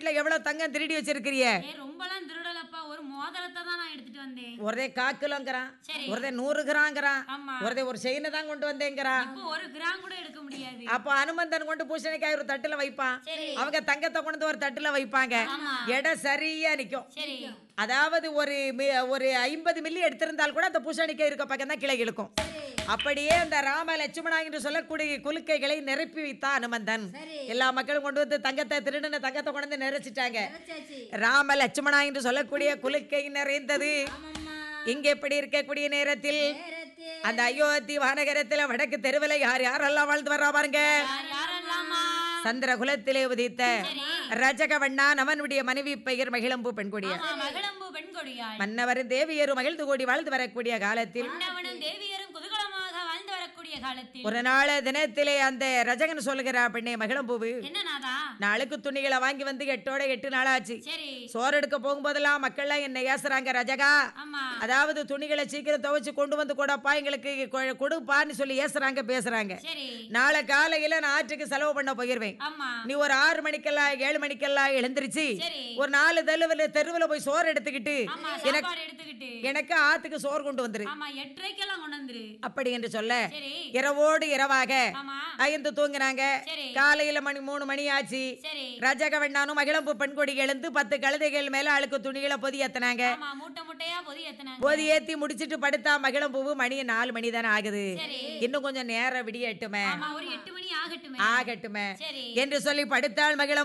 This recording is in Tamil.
வீட்டுல எவ்வளவு தங்கம் திருடி வச்சிருக்கிறிய ஏ ரொம்பலாம் திருடலப்பா ஒரு மோதிரத்தை தான் நான் எடுத்துட்டு வந்தேன் ஒரே காக்கிலோங்கிறான் சரி. ஒருதே நூறு கிராங்கிறான் ஆமா ஒருதே ஒரு செயினை தான் கொண்டு வந்தேங்கிறான் இப்போ ஒரு கிராம் கூட எடுக்க முடியாது அப்ப அனுமந்தன் கொண்டு பூசணிக்காய் ஒரு தட்டுல வைப்பான் சரி அவங்க தங்கத்தை கொண்டு வந்து ஒரு தட்டுல வைப்பாங்க ஆமா இடம் சரியா நிக்கும் சரி அதாவது ஒரு மி- ஒரு ஐம்பது மில்லி எடுத்திருந்தால் கூட அந்த பூசணிக்காய் இருக்க பக்கம் தான் கிளை இழுக்கும் அப்படியே அந்த ராம லட்சுமணா என்று சொல்லக்கூடிய குலுக்கைகளை நிரப்பி வைத்தான் அனுமந்தன் சரி எல்லா மக்களும் கொண்டு வந்து தங்கத்தை திருடின தங்கத்தை கொண்டு வந்து நிறைச்சிட்டாங்க நினைச்சாச்சு ராம லட்சுமணா என்று சொல்லக்கூடிய குலுக்கை நிறைந்தது ஆமாம்மா இங்க எப்படி இருக்கக்கூடிய நேரத்தில் நேரத்தில் அந்த அயோத்தி வானகரத்துல வடக்கு தெருவில் யார் யாரெல்லாம் வாழ்ந்து வர்றா பாருங்க யார் யாரெல்லாமா சந்திர குலத்திலே உதித்த ரஜகவண்ணா அவனுடைய மனைவி பெயர் மகிழம்பு பெண்கொடிய ஆமா மகளம்பு பெண்கொடியாள் மன்னவரும் தேவியரும் மகிழ்ந்து கூடி வாழ்ந்து வரக்கூடிய காலத்தில் மன்னவனும் தேவியரும் குதூகலமாக வாழ்ந்து வரக்கூடிய காலத்தில் ஒரு நாள் தினத்திலே அந்த ரஜகன் சொல்லுகிறா பெண்ணே மகிழம்பூவு என்ன நாதா நாளுக்கு துணிகளை வாங்கி வந்து எட்டோட எட்டு நாளாச்சு சரி சோறு எடுக்க போகும்போதெல்லாம் மக்கள்லாம் என்ன ஏசுறாங்க ரஜகா ஆமா அதாவது துணிகளை சீக்கிரம் துவைச்சு கொண்டு வந்து கொடுப்பா எங்களுக்கு கொ- கொடுப்பான்னு சொல்லி ஏசுறாங்க பேசுறாங்க சரி நாளை காலையில நான் ஆற்றுக்கு செலவு பண்ண போயிருவேன் ஆமா நீ ஒரு ஆறு மணிக்கெல்லாம் ஏழு மணிக்கெல்லாம் எழுந்திருச்சு சரி ஒரு நாலு தெருவில் தெருவில் போய் சோறு எடுத்துக்கிட்டு ஆமா எனக்கு சாப்பாடு எடுத்துக்கிட்டு எனக்கு ஆத்துக்கு சோறு கொண்டு வந்துரு ஆமா எட்டரைக்கெல்லாம் கொண்டு வந்துரு அப்படி என்று சொல்ல சரி இரவோடு இரவாக ஆமா ஐந்து தூங்கினாங்க சரி காலையில மணி மூணு மணி ஆச்சு சரி ரஜகவண்ணானும் மகிழம்பு பெண்கொடி எழுந்து பத்து கழுதைகள் மேல அழுக்கு துணிகளை பொதி ஏத்தினாங்க ஆமா மூட்டை மூட்டையா பொதி எத்தனாங்க பொதி ஏத்தி முடிச்சிட்டு படுத்தா மகிழம்பூவு மணி நாலு மணி தானே ஆகுது சரி இன்னும் கொஞ்சம் நேரம் விடியட்டுமே ஆமா ஒரு எட்டு மணி ஆகட்டுமே ஆகட்டுமே சரி என்று சொல்லி படுத்தாள் மகிழம்